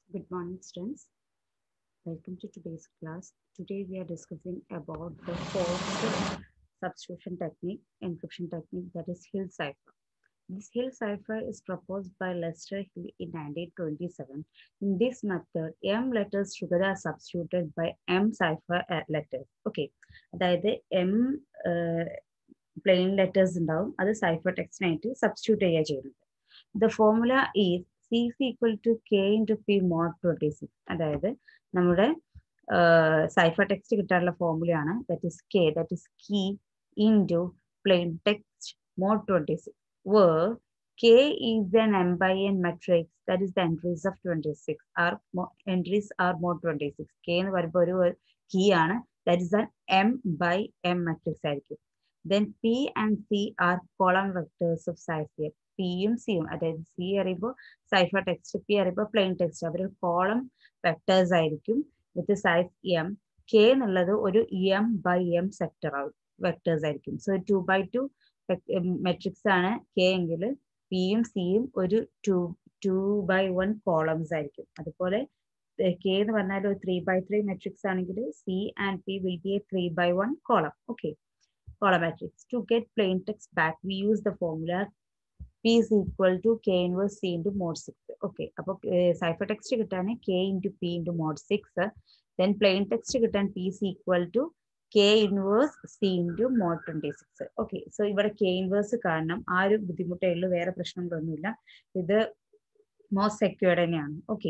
Good morning, students. Welcome to today's class. Today we are discussing about the fourth substitution technique, encryption technique, that is Hill cipher. This Hill cipher is proposed by Lester Hill in 1927. In this method, M letters together are substituted by M cipher uh, letters. Okay, അതായത് M plain letters ഉണ്ടാവും അത് cipher ടെക്സ്റ്റിനായിട്ട് substitute ചെയ്യുക ചെയ്യുന്നത് the formula is C is equal to K into P mod twenty six അതായത് നമ്മുടെ cipher text കിട്ടാനുള്ള ഫോർമുലയാണ് that is K that is key into plain text mod twenty six where k is an m by n matrix that is the entries of 26 are entries are more 26 k എന്ന് പറയുമ്പോൾ ഒരു key ആണ് that is an m by m matrix ആയിരിക്കും then p and c are column vectors of size here പിയും സിയും അതായത് C അറിയുമ്പോൾ cipher text P അറിയുമ്പോൾ പ്ലെയിൻ ടെക്സ്റ്റ് അവർ കോളം വെക്ടേഴ്സ് ആയിരിക്കും വിത്ത് സൈസ് എം കെ എന്നുള്ളത് ഒരു M by M sector vectors ആയിരിക്കും so two by two matrix ആണ് കെ എങ്കിൽ പിയും സിയും ഒരു two two by one columns ആയിരിക്കും അതുപോലെ കെ എന്ന് പറഞ്ഞാൽ ഒരു ത്രീ ബൈ ത്രീ മെട്രിക്സ് ആണെങ്കിൽ C and P will be a three by one column okay column matrix to get plain text back we use the formula P is equal to K inverse C into mod six okay അപ്പോൾ cipher text കിട്ടാൻ K into P into mod six then plain text കിട്ടാൻ P is equal to K inverse C into mod twenty six okay so ഇവിടെ K inverse കാരണം ആ ഒരു ബുദ്ധിമുട്ടേ ഉള്ളൂ വേറെ പ്രശ്നങ്ങളൊന്നുമില്ല ഇത് മോസ്റ്റ് സെക്യൂർഡ് തന്നെയാണ് ഓക്കെ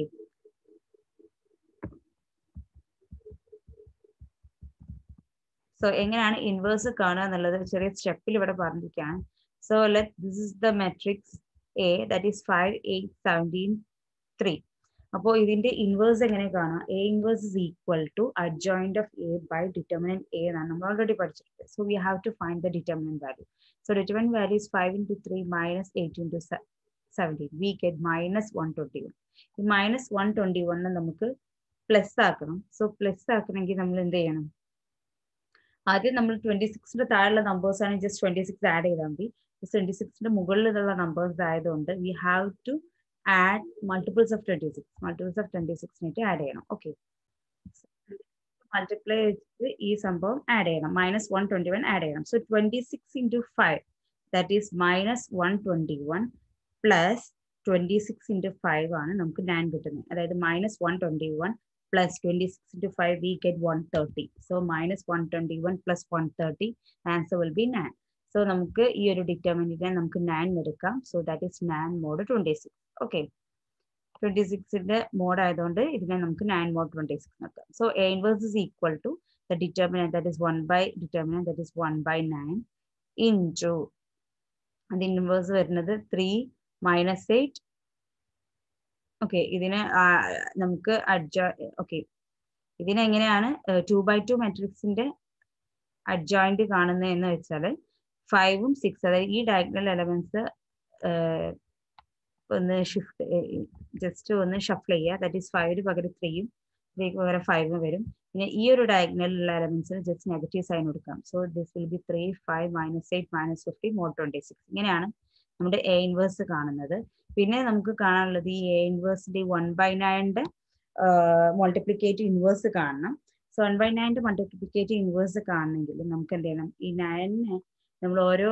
സോ എങ്ങനെയാണ് ഇൻവേഴ്സ് കാണുക എന്നുള്ളത് ചെറിയ സ്റ്റെപ്പിൽ ഇവിടെ പറഞ്ഞിരിക്കുകയാണ് so let this is the matrix A that is five eight seventeen three അപ്പോൾ ഇതിന്റെ ഇൻവേഴ്സ് എങ്ങനെ കാണാം A inverse is equal to adjoint of A by determinant A എന്നാണ് നമ്മൾ ഓൾറെഡി പഠിച്ചിട്ടുണ്ട് so we have to find the determinant value so determinant value is five into three minus eight into seventeen we get minus one twenty one ഈ minus one twenty one നമുക്ക് plus ആക്കണം so plus ആക്കണമെങ്കിൽ നമ്മൾ എന്ത് ചെയ്യണം ആദ്യം നമ്മൾ twenty സിക്സിന്റെ താഴെയുള്ള നമ്പേഴ്സ് ആണ് ജസ്റ്റ് ട്വന്റി സിക്സ് ആഡ് ചെയ്താൽ മതി ട്വന്റി സിക്സിന്റെ മുകളിലുള്ള നമ്പേഴ്സ് ആയതുകൊണ്ട് we have to add multiples of twenty six multiples of twenty സിക്സിനായിട്ട് ആഡ് ചെയ്യണം ഓക്കെ മൾട്ടിപ്ലൈ വെച്ചിട്ട് ഈ സംഭവം ആഡ് ചെയ്യണം minus one twenty one add ചെയ്യണം so twenty six into five that is minus one twenty one plus twenty six into five ആണ് നമുക്ക് nine കിട്ടുന്നത് അതായത് minus one twenty one plus 26 into 5, we get 130. So minus 121 plus 130, answer will be 9. So നമുക്ക് ഈ ഒരു ഡിറ്റർമിനെ നമുക്ക് 9 എടുക്കാം so that is 9 mod 26. Okay 26ന്റെ മോഡ് ആയതുകൊണ്ട് ഇതിനെ നമുക്ക് 9 മോഡ് 26 നോക്കാം so A inverse is equal to the determinant that is 1 by determinant that is 1 by 9 into അതിന്റെ ഇൻവേഴ്സ് വരുന്നത് 3 മൈനസ് 8 ഓക്കെ ഇതിന് നമുക്ക് അഡ്ജോ ഓക്കെ ഇതിനെങ്ങനെയാണ് ടു ബൈ ടു മെട്രിക്സിന്റെ അഡ്ജോയിന്റ് കാണുന്നത് എന്ന് വെച്ചാൽ ഫൈവും സിക്സ് അതായത് ഈ ഡയഗണൽ എലമെന്റ്സ് ഒന്ന് ഷിഫ്റ്റ് ജസ്റ്റ് ഒന്ന് ഷഫിൾ ചെയ്യുക ദാറ്റ് ഈസ് ഫൈവിന് പകരം ത്രീയും ത്രീക്ക് പകരം ഫൈവും വരും പിന്നെ ഈ ഒരു ഡയഗണലിലുള്ള എലമെന്റ്സിന് ജസ്റ്റ് നെഗറ്റീവ് സൈൻ കൊടുക്കാം so this will be three five minus eight minus fifty more twenty six ഇങ്ങനെയാണ് നമ്മുടെ എ ഇൻവേഴ്സ് കാണുന്നത് പിന്നെ നമുക്ക് കാണാനുള്ളത് ഈ എ ഇൻവേഴ്സിന്റെ വൺ ബൈ നയൻ്റെ മൾട്ടിപ്ലിക്കേറ്റീവ് ഇൻവേഴ്സ് കാണണം സോ വൺ ബൈ നയൻ്റെ മൾട്ടിപ്ലിക്കേറ്റീവ് ഇൻവേഴ്സ് കാണണമെങ്കിൽ നമുക്ക് എന്ത് ചെയ്യണം ഈ നയനെ നമ്മൾ ഓരോ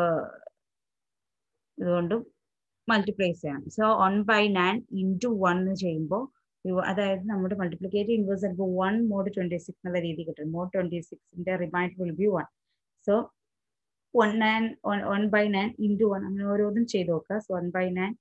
ഇതുകൊണ്ടും മൾട്ടിപ്ലൈ ചെയ്യണം so one by nine into one എന്ന് ചെയ്യുമ്പോൾ അതായത് നമ്മുടെ മൾട്ടിപ്ലിക്കേറ്റീവ് ഇൻവേഴ്സ് ചിലപ്പോൾ വൺ മോഡ് ട്വന്റി സിക്സ് എന്നുള്ള രീതി കിട്ടും മോഡ് ട്വന്റി സിക്സിന്റെ reminder will be one so one nine one by nine into one അങ്ങനെ ഓരോന്നും ചെയ്ത് നോക്കുക സോ വൺ ബൈ നയൻ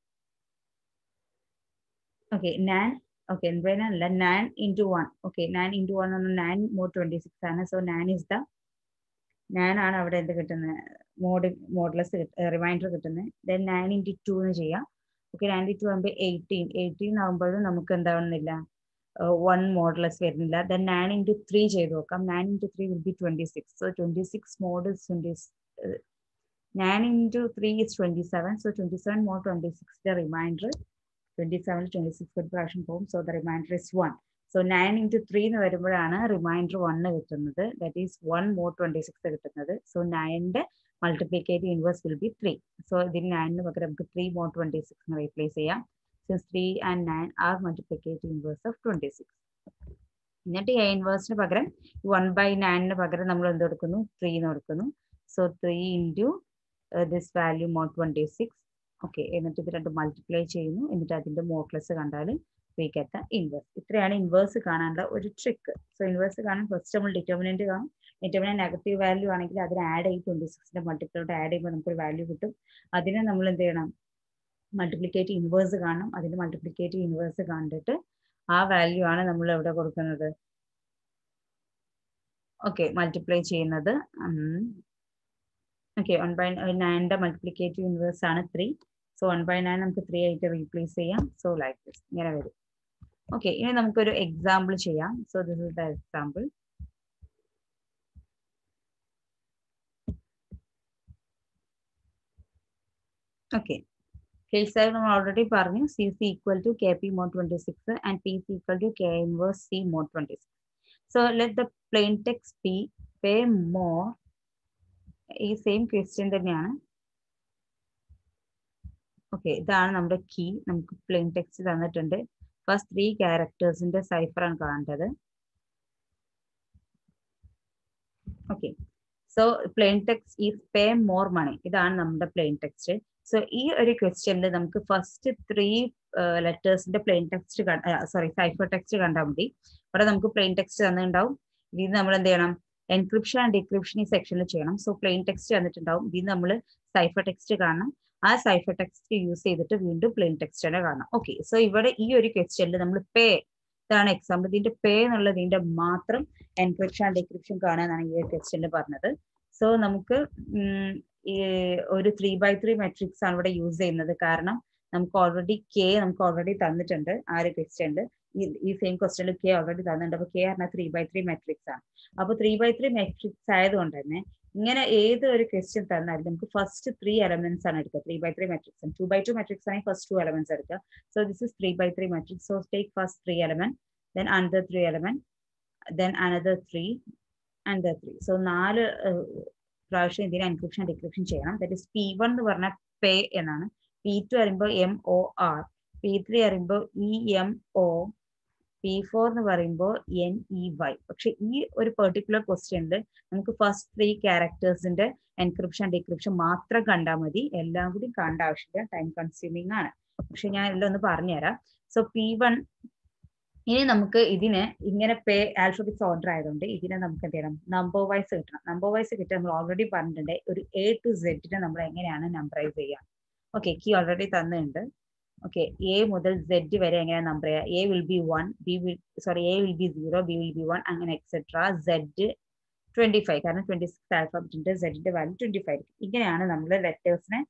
okay nine okay N by nine അല്ല nine into one okay nine into one എന്ന് നയൻ മോഡ് ട്വന്റി സിക്സ് ആണ് so nine is the nine ആണ് അവിടെ എന്ത് കിട്ടുന്നത് മോഡ് മോഡ്ലെസ് റിമൈൻഡർ കിട്ടുന്നത് ദെൻ നയൻ ഇൻറ്റു ടു എന്ന് ചെയ്യാം ഓക്കെ നയൻ ഇൻറ്റു ആകുമ്പോൾ എയ്റ്റീൻ എയ്റ്റീൻ ആകുമ്പോഴും നമുക്ക് എന്താവുന്നില്ല വൺ മോഡ്ലെസ് വരുന്നില്ല ദെൻ നയൻ ഇൻറ്റു ത്രീ ചെയ്ത് നോക്കാം nine into three will be twenty six so twenty six mod twenty nine into three is twenty seven so twenty seven mod twenty സിക്സിന്റെ reminder twenty seven twenty six ഒരു പ്രാവശ്യം പോകും so the reminder is one so nine into three എന്ന് വരുമ്പോഴാണ് reminder one കിട്ടുന്നത് that is one more twenty six കിട്ടുന്നത് so നയൻ്റെ multiplicative inverse will be three so ഇതിന് നയനിന് പകരം നമുക്ക് three more twenty six replace ചെയ്യാം so since 3 and 9 are multiplicative inverse of 26. എന്നിട്ട് എ ഇൻവേഴ്സിന് പകരം വൺ ബൈ നയനിന് പകരം നമ്മൾ എന്ത് കൊടുക്കുന്നു ത്രീ എന്ന് കൊടുക്കുന്നു so three into this value more twenty six okay എന്നിട്ട് ഇത് രണ്ട് മൾട്ടിപ്ലൈ ചെയ്യുന്നു എന്നിട്ട് അതിൻ്റെ മോക്ലസ് കണ്ടാൽ വി ഗെറ്റ് ദ ഇൻവേഴ്സ് ഇത്രയാണ് ഇൻവേഴ്സ് കാണാനുള്ള ഒരു ട്രിക്ക് സോ ഇൻവേഴ്സ് കാണാൻ ഫസ്റ്റ് നമ്മൾ ഡിറ്റർമിനൻറ്റ് കാണും ഡിറ്റർമിനൻറ്റ് നെഗറ്റീവ് വാല്യൂ ആണെങ്കിൽ അതിന് ആഡ് ചെയ്യും ട്വൻറ്റി സിക്സിൻ്റെ മൾട്ടിപ്ലൈയോട്ട് ആഡ് ചെയ്യുമ്പോൾ നമുക്കൊരു വാല്യൂ കിട്ടും അതിനെ നമ്മൾ എന്ത് ചെയ്യണം മൾട്ടിപ്ലിക്കേറ്റ് ഇൻവേഴ്സ് കാണണം അതിന്റെ മൾട്ടിപ്ലിക്കേറ്റ് ഇൻവേഴ്സ് കണ്ടിട്ട് ആ വാല്യൂ ആണ് നമ്മൾ എവിടെ കൊടുക്കുന്നത് ഓക്കെ മൾട്ടിപ്ലൈ ചെയ്യുന്നത് ഓക്കെ വൺ ബൈ നയൻ്റെ മൾട്ടിപ്ലിക്കേറ്റീവ് ഇൻവേഴ്സ് ആണ് three so one by nine നമുക്ക് ത്രീ ആയിട്ട് റീപ്ലേസ് ചെയ്യാം സോ ലൈക്ക് ദിസ് ഇങ്ങനെ വരും ഓക്കെ ഇനി നമുക്കൊരു എക്സാമ്പിൾ ചെയ്യാം so this is the example okay case നമ്മൾ ഓൾറെഡി പറഞ്ഞു C C equal to K P mod twenty six and P C equal to K inverse C mod twenty six so let the plain text P pay more ഈ same question തന്നെയാണ് okay ഇതാണ് നമ്മുടെ key നമുക്ക് plain text തന്നിട്ടുണ്ട് first three ക്യാരക്ടേഴ്സിന്റെ cipher ആണ് കാണേണ്ടത് okay so plain text is pay more money ഇതാണ് നമ്മുടെ പ്ലെയിൻ ടെക്സ്റ്റ് സോ ഈ ഒരു ക്വസ്റ്റ്യനിൽ നമുക്ക് ഫസ്റ്റ് ത്രീ ലെറ്റേഴ്സിന്റെ plain text sorry cipher text കണ്ടാൽ മതി ഇവിടെ നമുക്ക് പ്ലെയിൻ ടെക്സ്റ്റ് തന്നിട്ടുണ്ടാവും ഇതിന് നമ്മൾ എന്ത് ചെയ്യണം എൻക്രിപ്ഷൻ ആൻഡ് ഡിക്രിപ്ഷൻ ഈ സെക്ഷനിൽ ചെയ്യണം സോ പ്ലെയിൻ ടെക്സ്റ്റ് തന്നിട്ടുണ്ടാവും ഇതിന് നമ്മൾ സൈഫർ ടെക്സ്റ്റ് കാണണം ആ സൈഫർ ടെക്സ്റ്റ് യൂസ് ചെയ്തിട്ട് വീണ്ടും പ്ലെയിൻ ടെക്സ്റ്റ് തന്നെ കാണണം ഓക്കെ സോ ഇവിടെ ഈ ഒരു ക്വസ്റ്റ്യനിൽ നമ്മൾ പേ ഇതാണ് എക്സാമ്പിൾ ഇതിന്റെ പേ എന്നുള്ളത് ഇതിന്റെ മാത്രം എൻക്രിപ്ഷൻ ആൻഡ് ഡിക്രിപ്ഷൻ കാണാനാണ് ഈ ഒരു ക്വസ്റ്റ്യനിൽ പറഞ്ഞത് സോ നമുക്ക് ഈ ഒരു ത്രീ ബൈ ത്രീ മെട്രിക്സ് ആണ് ഇവിടെ യൂസ് ചെയ്യുന്നത് കാരണം നമുക്ക് ഓൾറെഡി കെ നമുക്ക് ഓൾറെഡി തന്നിട്ടുണ്ട് ആ ഒരു ക്വസ്റ്റ്യനിൽ ഈ സെയിം ക്വസ്റ്റ്യനിൽ കെ ഓൾറെഡി തന്നിട്ടുണ്ട് അപ്പോൾ കെ പറഞ്ഞാൽ ത്രീ ബൈ ത്രീ മെട്രിക്സ് ആണ് അപ്പോൾ ത്രീ ബൈ ത്രീ മെട്രിക്സ് ആയതുകൊണ്ട് തന്നെ ഇങ്ങനെ ഏത് ഒരു ക്വസ്റ്റ്യൻ തന്നാലും നമുക്ക് ഫസ്റ്റ് ത്രീ എലമെന്റ്സ് ആണ് എടുക്കുക three by three matrix two by two matrix ആണെങ്കിൽ ഫസ്റ്റ് ടു എലമെന്റ്സ് എടുക്കുക so this is three by three matrix so take first three element then another three element then another three another three so നാല് പ്രാവശ്യം ഇതിനെ encryption decryption ചെയ്യണം that is P one എന്ന് പറഞ്ഞാൽ pay എന്നാണ് P two പറയുമ്പോൾ M O R P three പറയുമ്പോൾ E M O P four എന്ന് പറയുമ്പോൾ എൻ ഇ വൈ പക്ഷെ ഈ ഒരു പെർട്ടിക്കുലർ ക്വസ്റ്റ്യനിൽ നമുക്ക് ഫസ്റ്റ് ത്രീ ക്യാരക്ടേഴ്സിന്റെ എൻക്രിപ്ഷൻ ഡിക്രിപ്ഷൻ മാത്രം കണ്ടാൽ മതി എല്ലാം കൂടി കാണേണ്ട ആവശ്യമില്ല ടൈം കൺസ്യൂമിങ് ആണ് പക്ഷെ ഞാൻ എല്ലാം ഒന്ന് പറഞ്ഞുതരാം സോ പി വൺ ഇനി നമുക്ക് ഇതിന് ഇങ്ങനെ പേ ആൽഫബറ്റ്സ് ഓർഡർ ആയതുകൊണ്ട് ഇതിനെ നമുക്ക് എന്ത് ചെയ്യണം നമ്പർ വൈസ് കിട്ടണം നമ്പർ വൈസ് കിട്ടാൻ നമ്മൾ ഓൾറെഡി പറഞ്ഞിട്ടുണ്ട് ഒരു എ ടു സെഡിനെ നമ്മൾ എങ്ങനെയാണ് നമ്പറൈസ് ചെയ്യുക ഓക്കെ കീ ഓൾറെഡി തന്നിട്ടുണ്ട് ഓക്കെ എ മുതൽ സെഡ് വരെ എങ്ങനെയാണ് നമ്പർ ചെയ്യുക A will be one B will sorry A will be zero B will be one അങ്ങനെ എക്സെട്ര സെഡ് ട്വന്റി ഫൈവ് കാരണം ട്വന്റി സിക്സ് ആൽഫബറ്റ് ഉണ്ട് സെഡിന്റെ വാല്യൂ ട്വന്റി ഫൈവ് ഇങ്ങനെയാണ് നമ്മൾ ലെറ്റേഴ്സിനെ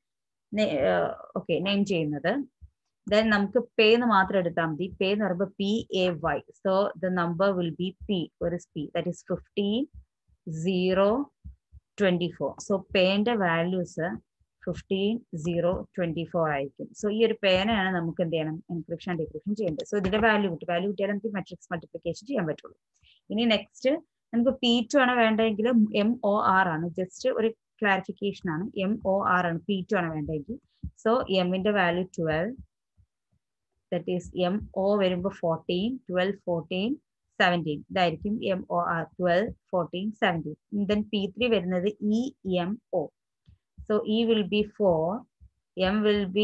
ഓക്കെ നെയിം ചെയ്യുന്നത് ദെൻ നമുക്ക് പേ എന്ന് മാത്രം എടുത്താൽ മതി പേ എന്ന് പറയുമ്പോൾ P A Y so the number will be P ഒരു P that is fifteen zero twenty four so പേന്റെ values fifteen zero twenty four ആയിരിക്കും സോ ഈ ഒരു പേനയാണ് നമുക്ക് എന്ത് ചെയ്യണം എൻക്രിപ്ഷൻ ഡിക്രിപ്ഷൻ ചെയ്യേണ്ടത് സോ ഇതിന്റെ വാല്യൂ കിട്ടും വാല്യൂ കിട്ടിയാൽ നമുക്ക് മെട്രിക്സ് മൾട്ടിപ്ലിക്കേഷൻ ചെയ്യാൻ പറ്റുള്ളൂ ഇനി നെക്സ്റ്റ് നമുക്ക് പി ടു ആണ് വേണ്ടതെങ്കിൽ എം ഒ ആർ ആണ് ജസ്റ്റ് ഒരു ക്ലാരിഫിക്കേഷൻ ആണ് എം ഒ ആർ ആണ് പി ടു ആണ് വേണ്ടതെങ്കിൽ സോ എമ്മിന്റെ value twelve that is M O വരുമ്പോൾ ഫോർട്ടീൻ ട്വൽവ് ഫോർട്ടീൻ സെവൻറ്റീൻ ഇതായിരിക്കും M O R twelve fourteen seventeen then P three വരുന്നത് E M O so E will be four M will be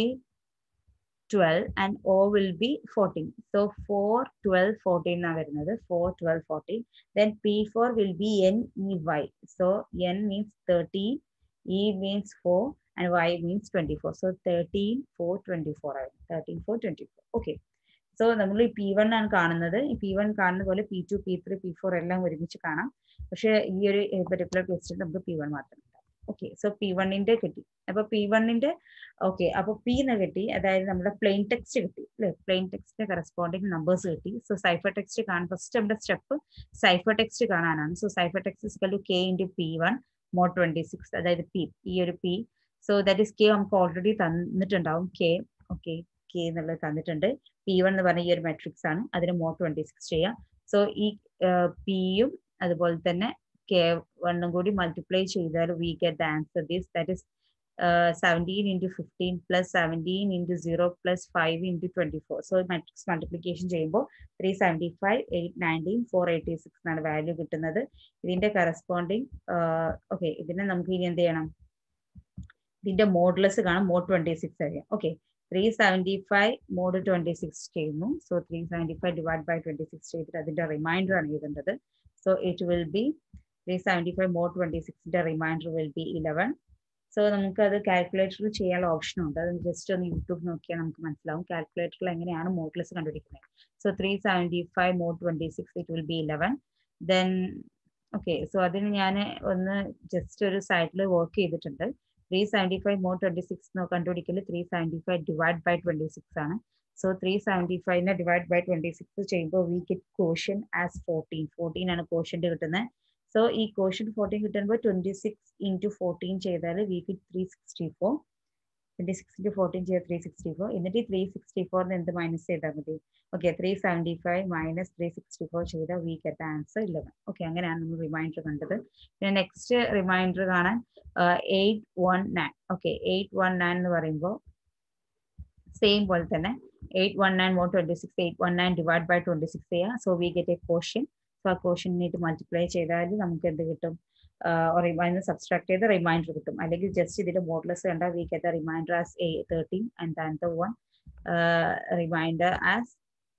twelve and O will be fourteen so four twelve fourteen എന്നാണ് വരുന്നത് four twelve fourteen then P four will be N E Y so N means thirteen E means four and y means 24. So 13, 4, 24 ആയിരുന്നു 13, 4, 24. Okay so നമ്മൾ ഈ P one ആണ് കാണുന്നത് ഈ P one കാണുന്ന പോലെ P two P three P four എല്ലാം ഒരുമിച്ച് കാണാം പക്ഷേ ഈ ഒരു പെർട്ടിക്കുലർ ക്വസ്റ്റ്യൻ നമുക്ക് പി വൺ മാത്രം ഉണ്ടാവും ഓക്കെ സോ പി വണ്ണിന്റെ കിട്ടി അപ്പൊ പി വണ്ണിന്റെ ഓക്കെ അപ്പൊ പി എന്ന് കിട്ടി അതായത് നമ്മുടെ പ്ലെയിൻ ടെക്സ്റ്റ് കിട്ടി അല്ലെ പ്ലെയിൻ ടെക്സ്റ്റിന്റെ കറസ്പോണ്ടിങ് നമ്പേഴ്സ് കിട്ടി സോ സൈഫർ ടെക്സ്റ്റ് കാണാൻ ഫസ്റ്റ് നമ്മുടെ സ്റ്റെപ്പ് സൈഫർ ടെക്സ്റ്റ് കാണാനാണ് so cipher text two K into P one more twenty six അതായത് പി ഈ ഒരു P so that is K നമുക്ക് ഓൾറെഡി തന്നിട്ടുണ്ടാവും കെ ഓക്കെ കെ എന്നുള്ളത് തന്നിട്ടുണ്ട് പി വൺ എന്ന് പറഞ്ഞ ഈ ഒരു മെട്രിക്സ് ആണ് അതിന് മോർ ട്വന്റി സിക്സ് ചെയ്യാം സോ ഈ പിയും അതുപോലെ തന്നെ കെ വണ്ണും കൂടി മൾട്ടിപ്ലൈ ചെയ്താൽ we get the answer this that is seventeen into fifteen plus seventeen into zero plus five into twenty four so matrix multiplication ചെയ്യുമ്പോൾ three seventy five eight nineteen four eighty six എന്നാണ് value കിട്ടുന്നത് ഇതിന്റെ corresponding okay ഇതിനെ നമുക്ക് ഇനി എന്ത് ചെയ്യണം ഇതിന്റെ മോഡ്ലെസ് കാണാം മോഡ് ട്വന്റി സിക്സ് അറിയാം okay three seventy five mod twenty six ചെയ്യുന്നു so three seventy five divide by twenty six ചെയ്തിട്ട് അതിന്റെ റിമൈൻഡർ ആണ് എഴുതേണ്ടത് so it will be three seventy five mod twenty സിക്സിന്റെ reminder will be eleven so നമുക്ക് അത് കാൽക്കുലേറ്ററിൽ ചെയ്യാനുള്ള ഓപ്ഷൻ ഉണ്ട് അത് ജസ്റ്റ് ഒന്ന് യൂട്യൂബ് നോക്കിയാൽ നമുക്ക് മനസ്സിലാവും കാൽക്കുലേറ്ററിൽ എങ്ങനെയാണ് മോഡ്ലെസ് കണ്ടുപിടിക്കുന്നത് so three seventy five mod twenty six it will be Eleven then okay so അതിന് ഞാൻ ഒന്ന് ജസ്റ്റ് ഒരു സൈറ്റിൽ വർക്ക് ചെയ്തിട്ടുണ്ട് three seventy five more twenty six കണ്ടുപിടിക്കൽ three seventy five divide by twenty six ആണ് so three seventy ഫൈവിനെ divide by twenty six ചെയ്യുമ്പോൾ we get caution as fourteen fourteen ആണ് quotient കിട്ടുന്നത് സോ ഈ കോഷൻ ഫോർട്ടീൻ കിട്ടുമ്പോൾ twenty six into fourteen ചെയ്താൽ we get three sixty four twenty six into fourteen ചെയ്താൽ three sixty four എന്നിട്ട് three sixty ഫോറിന് എന്ത് മൈനസ് ചെയ്താൽ മതി okay three seventy five minus three sixty four ചെയ്താൽ we get answer eleven okay അങ്ങനെയാണ് നമ്മൾ റിമൈൻഡർ കണ്ടത് പിന്നെ നെക്സ്റ്റ് റിമൈൻഡർ കാണാൻ eight one nine okay eight one nine എന്ന് പറയുമ്പോൾ സെയിം പോലെ തന്നെ eight one nine mod twenty six eight one nine divide by twenty six ചെയ്യുക so we get a quotient so ആ കോഷ്യനായിട്ട് മൾട്ടിപ്ലൈ ചെയ്താൽ നമുക്ക് എന്ത് കിട്ടും റിമൈൻഡർ സബ്സ്ട്രാക്ട് ചെയ്ത് റിമൈൻഡർ കിട്ടും അല്ലെങ്കിൽ ജസ്റ്റ് ഇതിന്റെ മോഡലസ് കണ്ട we get remainder as a thirteen and then the one remainder as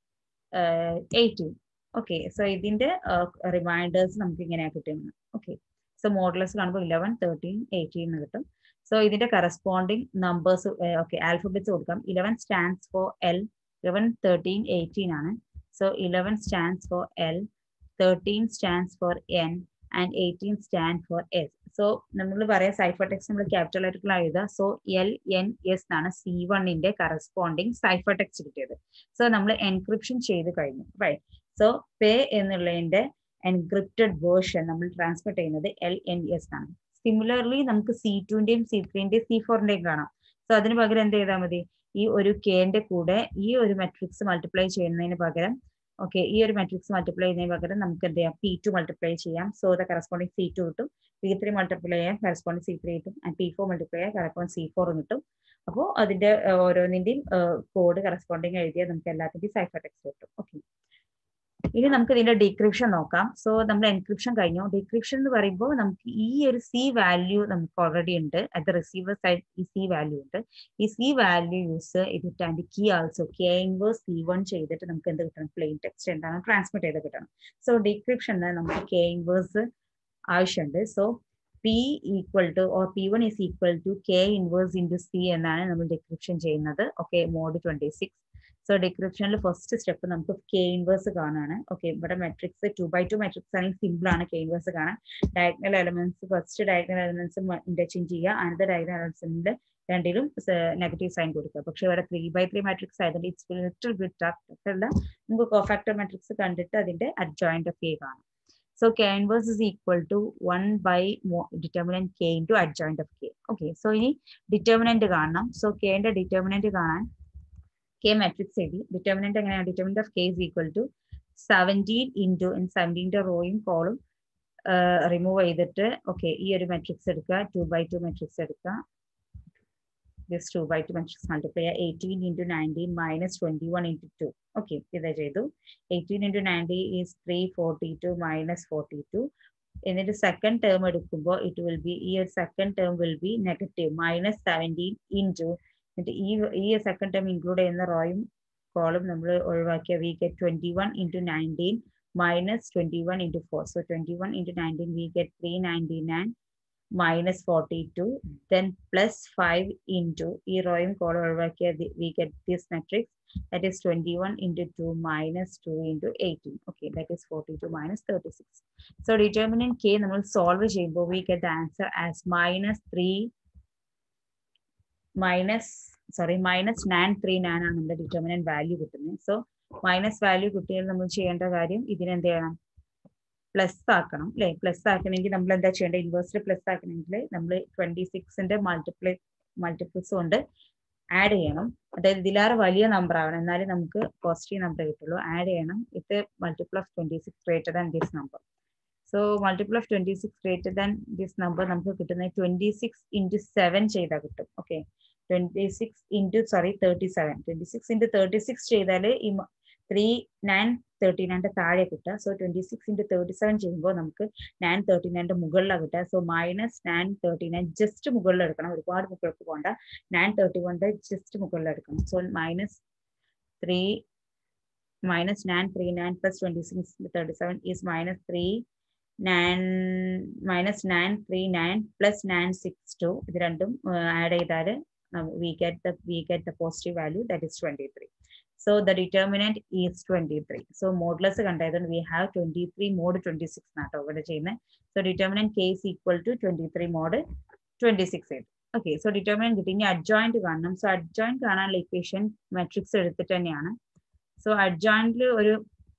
eighteen okay so ഇതിന്റെ റിമൈൻഡേഴ്സ് നമുക്ക് ഇങ്ങനെയാ കിട്ടുന്നത് ഓക്കെ സോ മോഡലസ് കാണുമ്പോൾ ഇലവൻ തേർട്ടീൻ എയ്റ്റീൻ എന്ന് കിട്ടും സോ ഇതിന്റെ കറസ്പോണ്ടിങ് നമ്പേഴ്സ് ഓക്കെ ആൽഫബറ്റ്സ് കൊടുക്കാം eleven stands for L eleven thirteen eighteen ആണ് so eleven stands for L thirteen stands for N and eighteen stand for S so നമ്മൾ പറയാം cipher text നമ്മൾ capital ലെറ്ററിൽ എഴുതുക so L N S എന്നാണ് C വണ്ണിന്റെ corresponding cipher text കിട്ടിയത് so നമ്മൾ encryption ചെയ്ത് കഴിഞ്ഞു റൈറ്റ് സോ പേ എന്നുള്ളതിന്റെ എൻക്രിപ്റ്റഡ് വേർഷൻ നമ്മൾ ട്രാൻസ്ഫർ ചെയ്യുന്നത് എൽ എൻ എസ് ആണ് സിമിലർലി നമുക്ക് സി ടുവിന്റെയും സി ത്രീന്റെയും സി ഫോറിന്റെയും കാണാം സോ അതിന് പകരം എന്ത് ചെയ്താൽ മതി ഈ ഒരു കെന്റെ കൂടെ ഈ ഒരു മെട്രിക്സ് മൾട്ടിപ്ലൈ ചെയ്യുന്നതിന് പകരം ഓക്കെ ഈ ഒരു മെട്രിക്സ് മൾട്ടിപ്ലൈ ചെയ്യുന്നതിന് പകരം നമുക്ക് എന്ത് ചെയ്യാം പി ടു മൾട്ടിപ്ലൈ ചെയ്യാം so the corresponding C two കിട്ടും പി ത്രീ മൾട്ടിപ്ലൈ ചെയ്യാം കറസ്പോണ്ടിങ് സി ത്രീ കിട്ടും ആൻഡ് പി ഫോർ മൾട്ടിപ്ലൈ ചെയ്യാം കറസ്പോണ്ടിങ് സി ഫോറും കിട്ടും അപ്പോൾ അതിന്റെ ഓരോന്നിന്റെയും കോഡ് കറസ്പോണ്ടിങ് എഴുതിയാൽ നമുക്ക് എല്ലാത്തിന്റെയും സൈഫർ ടെക്സ്റ്റ് കിട്ടും ഓക്കെ ഇനി നമുക്ക് ഇതിന്റെ ഡീക്രിപ്ഷൻ നോക്കാം സോ നമ്മൾ എൻക്രിപ്ഷൻ കഴിഞ്ഞു ഡീക്രിപ്ഷൻ എന്ന് പറയുമ്പോൾ നമുക്ക് ഈ ഒരു സി വാല്യൂ നമുക്ക് ഓൾറെഡി ഉണ്ട് അറ്റ് ദ റിസീവർ സൈഡ് ഈ സി വാല്യൂ ഉണ്ട് ഈ സി വാല്യൂ യൂസ് ചെയ്തിട്ട് and key also K inverse C one ചെയ്തിട്ട് നമുക്ക് എന്ത് കിട്ടണം പ്ലെയിൻ ടെക്സ്റ്റ് എന്താണ് ട്രാൻസ്മിറ്റ് ചെയ്ത് കിട്ടണം സോ ഡീക്രിപ്ഷന് നമുക്ക് കെ ഇൻവേഴ്സ് ആവശ്യമുണ്ട് so P equal to or P one is equal to K inverse into C എന്നാണ് നമ്മൾ ഡിക്രിപ്ഷൻ ചെയ്യുന്നത് okay mod twenty six so ഡിക്രിപ്ഷനിൽ ഫസ്റ്റ് സ്റ്റെപ്പ് നമുക്ക് കെ ഇൻവേഴ്സ് കാണാണ് ഓക്കെ ഇവിടെ matrix two by two matrix ആണെങ്കിൽ സിമ്പിൾ ആണ് കെ ഇൻവേഴ്സ് കാണാൻ diagonal elements first diagonal elements interchange ചെയ്യുക അനദർ ഡയഗ്നൽ എലമെന്റ്സിന്റെ രണ്ടിലും നെഗറ്റീവ് സൈൻ കൊടുക്കുക പക്ഷെ ഇവിടെ ത്രീ ബൈ ത്രീ മാട്രിക്സ് ആയതുകൊണ്ട് ഇറ്റ്സ് ലിറ്റിൽ ബിറ്റ് ടഫ് അല്ല നമുക്ക് കോഫാക്ടർ മാട്രിക്സ് കണ്ടിട്ട് അതിന്റെ അഡ്ജോയിന്റ് ഓഫ് കെ കാണാം so K inverse is equal to one by determinant K into adjoint of K okay so ഇനി ഡിറ്റർമിനന്റ് കാണണം സോ കെന്റെ determinant കാണാൻ കെ മാട്രിക്സ് എഴുതി ഡിറ്റർമിനന്റ് എങ്ങനെയാണ് determinant of K is equal to seventeen into സെവൻറ്റീൻ്റെ റോയും കോളും റിമൂവ് ചെയ്തിട്ട് ഓക്കെ ഈ ഒരു മെട്രിക്സ് എടുക്കുക ടു ബൈ ടു മെട്രിക്സ് എടുക്കുക this two by two matrix multiply ചെയ്യുക eighteen into nineteen minus twenty one into two okay ഇത് ചെയ്തു eighteen into ninety is three forty two minus forty two എന്നിട്ട് second term എടുക്കുമ്പോൾ it will be ഈ ഒരു second term will be negative minus seventeen into എന്നിട്ട് ഈ ഈ second term include ചെയ്യുന്ന റോയും കോളും നമ്മൾ ഒഴിവാക്കിയ we get twenty one into nineteen minus twenty one into four so twenty one into nineteen we get three ninety nine minus forty two then plus five into ഈ റോയും കോളും ഒഴിവാക്കിയ we get this matrix that is 21 into 2 minus 2 into 18 okay that is 42 minus 36 so determinant k നമ്മൾ solve ചെയ്യുമ്പോൾ we get the answer as minus 3 minus sorry minus nine three nine ആണ് നമ്മുടെ determinant value കിട്ടുന്നത് so minus value കിട്ടിയാൽ നമ്മൾ ചെയ്യേണ്ട കാര്യം ഇതിനെന്ത് ചെയ്യണം പ്ലസ് ആക്കണം അല്ലെ പ്ലസ് ആക്കണമെങ്കിൽ നമ്മൾ എന്താ ചെയ്യേണ്ടത് ഇൻവേഴ്സിൽ പ്ലസ് ആക്കണമെങ്കിൽ നമ്മൾ ട്വന്റി സിക്സിന്റെ മൾട്ടിപ്ലൈ മൾട്ടിപ്പിൾസ് കൊണ്ട് ആഡ് ചെയ്യണം അതായത് ഇതിലേറെ വലിയ നമ്പർ ആവണം എന്നാലേ നമുക്ക് പോസിറ്റീവ് നമ്പർ കിട്ടുള്ളൂ ആഡ് ചെയ്യണം ഇത് multiple of twenty six greater than this number so multiple of twenty six greater than this number നമുക്ക് കിട്ടുന്നത് ട്വന്റി സിക്സ് ഇൻറ്റു സെവൻ ചെയ്താൽ കിട്ടും okay twenty six into sorry thirty seven twenty six into thirty six ചെയ്താൽ ഈ three nine thirty നയൻ്റെ താഴെ കിട്ടുക so twenty six into thirty seven ചെയ്യുമ്പോൾ നമുക്ക് നയൻ തേർട്ടി നയൻ്റെ മുകളിലാണ് കിട്ടുക so minus nine thirty nine just മുകളിൽ എടുക്കണം ഒരുപാട് മുകളിലേക്ക് പോകണ്ട നയൻ തേർട്ടി വണ്ണിൻ്റെ ജസ്റ്റ് മുകളിൽ എടുക്കണം so minus three minus 939 plus 26 37 is minus 3 9 minus 939 plus 962 ഇത് രണ്ടും ആഡ് ചെയ്താൽ we get the we get the positive value that is 23 so the determinant is 23 so modulus കണ്ടായതുകൊണ്ട് we have 23 mod 26 നാട്ടോ ഇവിടെ ചെയ്യുന്നത് so determinant k is equal to 23 mod 26 ആയിട്ട് okay so determinant കിട്ടി ഇനി adjoint കാണണം so adjoint കാണാനുള്ള equation matrix എടുത്തിട്ട് തന്നെയാണ് so അഡ്ജോയിന്റിൽ ഒരു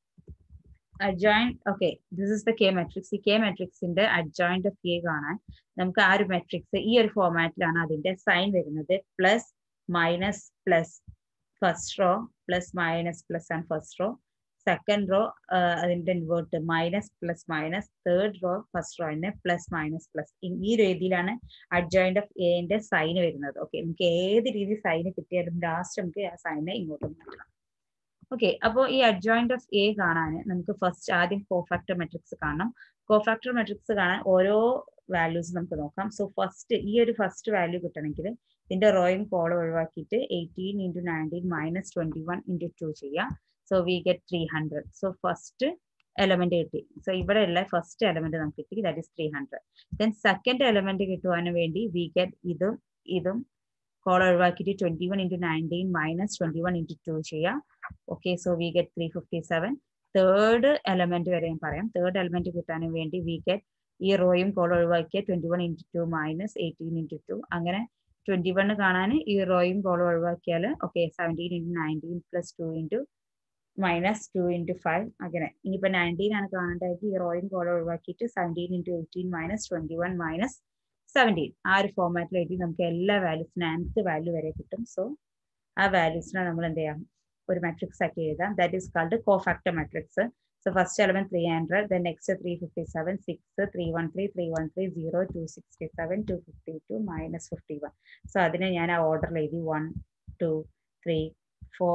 adjoint okay this is the K matrix ഈ കെ മെട്രിക്സിന്റെ അഡ്ജോയിന്റ് ഓഫ് കെ കാണാൻ നമുക്ക് ആ ഒരു മെട്രിക്സ് ഈ ഒരു ഫോമാറ്റിലാണ് അതിന്റെ സൈൻ വരുന്നത് plus minus plus first row plus minus plus and first row second row അതിന്റെ invert minus plus minus third row first റോയിന് പ്ലസ് മൈനസ് പ്ലസ് ഈ രീതിയിലാണ് അഡ്ജോയിന്റ് ഓഫ് എന്റെ സൈൻ വരുന്നത് ഓക്കെ നമുക്ക് ഏത് രീതി സൈന് കിട്ടിയാലും ലാസ്റ്റ് നമുക്ക് ആ സൈനെ ഇങ്ങോട്ട് മാറ്റണം ഓക്കെ അപ്പോൾ ഈ അഡ്ജോയിന്റ് ഓഫ് എ കാണാൻ നമുക്ക് ഫസ്റ്റ് ആദ്യം കോഫാക്ടർ മെട്രിക്സ് കാണണം കോഫാക്ടർ മെട്രിക്സ് കാണാൻ ഓരോ വാല്യൂസ് നമുക്ക് നോക്കാം സോ ഫസ്റ്റ് ഈ ഒരു ഫസ്റ്റ് വാല്യൂ കിട്ടണമെങ്കിൽ ഇതിന്റെ റോയും കോളം ഒഴിവാക്കിയിട്ട് eighteen into nineteen minus twenty one into two ചെയ്യാം so we get three hundred so first element കിട്ടി സോ ഇവിടെ ഉള്ള ഫസ്റ്റ് എലമെന്റ് നമുക്ക് കിട്ടി that is three hundred then second element കിട്ടുവാനും വേണ്ടി വി ഗെറ്റ് ഇതും ഇതും കോൾ ഒഴിവാക്കിയിട്ട് twenty one into nineteen minus twenty one into two ചെയ്യാം okay so we get three fifty seven third element വരെ ഞാൻ പറയാം തേർഡ് എലമെന്റ് കിട്ടാനും വേണ്ടി വി ഗെറ്റ് ഈ റോയും കോൾ ഒഴിവാക്കിയ twenty one into two minus eighteen into two അങ്ങനെ ട്വന്റി വൺ കാണാൻ ഈ റോയും കോളും ഒഴിവാക്കിയാൽ okay seventeen into nineteen plus two into minus two into five അങ്ങനെ ഇനിയിപ്പോൾ നയൻറ്റീൻ ആണ് കാണേണ്ടത് ഈ റോയും കോളും ഒഴിവാക്കിയിട്ട് seventeen into eighteen minus twenty one minus seventeen ആ ഒരു ഫോമാറ്റിൽ എഴുതി നമുക്ക് എല്ലാ വാല്യൂസിനും ആൻത്ത് വാല്യൂ വരെ കിട്ടും സോ ആ വാല്യൂസിനെ നമ്മൾ എന്ത് ചെയ്യാം ഒരു മെട്രിക്സ് ആക്കി എഴുതാം that is called cofactor matrix so first element three hundred then next three fifty seven six three one three three one three zero two sixty seven two fifty two minus fifty one so അതിനെ ഞാൻ ആ ഓർഡറിൽ എഴുതി one two three four